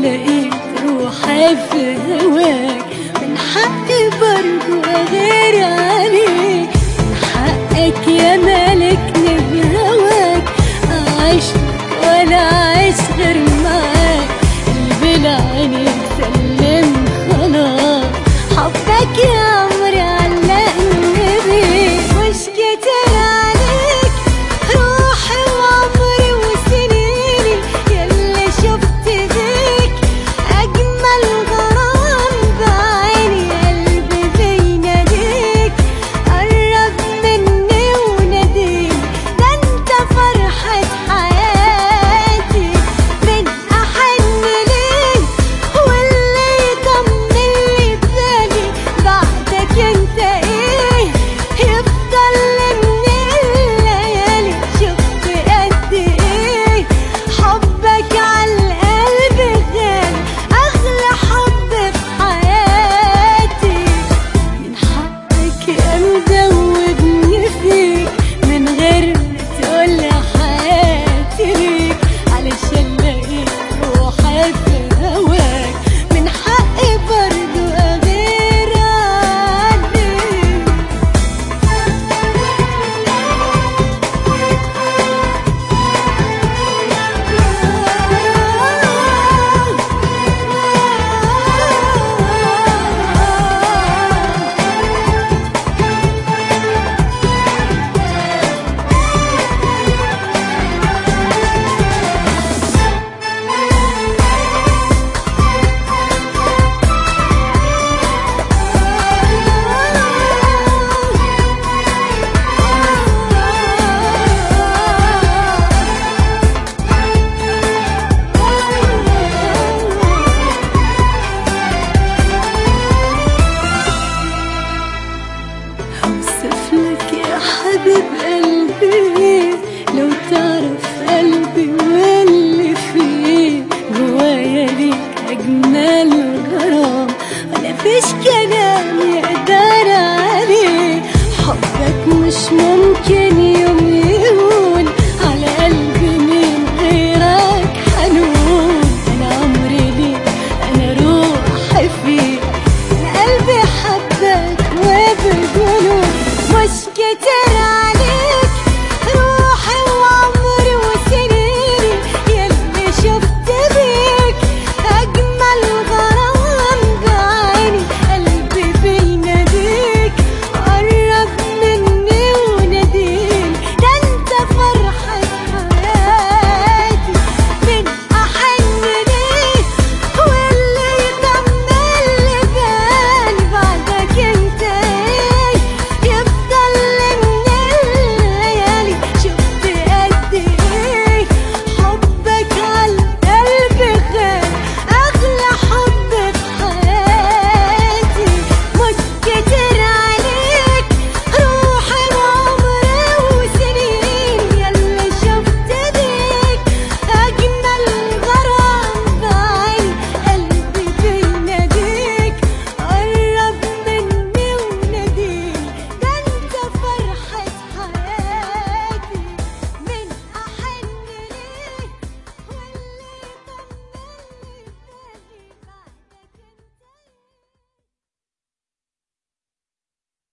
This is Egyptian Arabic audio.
لقيت روحي في هواك من حقي برضو أغير عليك من حقك يا ملكني بهواك أعيش ولا أعيش غير معاك قلبي لعينك سلم خلاص حبك يا عمري علقني بيك مش كتير عليك روحي وعمري وسنيني يلي شفت بيك أجمل غرام بعيني قلبي بيناديك قرب مني وناديني ده انت فرحة حياتي من أحن ليك واللي يطمن لي بالي بعدك انت ايه يفضل من الليالي شفت قد ايه حبك عالقلب غالي اغلى حب في حياتي من حقك يا مدوبني فيك من غير ما تقولي حياتي ليك علشان لقيت روحي في هواك من حقي برضو اغير عليك هوصف لك يا حبيب قلبي لو تعرف قلبي واللي فيه جوايا ليك أجمل غرام ولا فيش كلام يقدر عليه حبك مش ممكن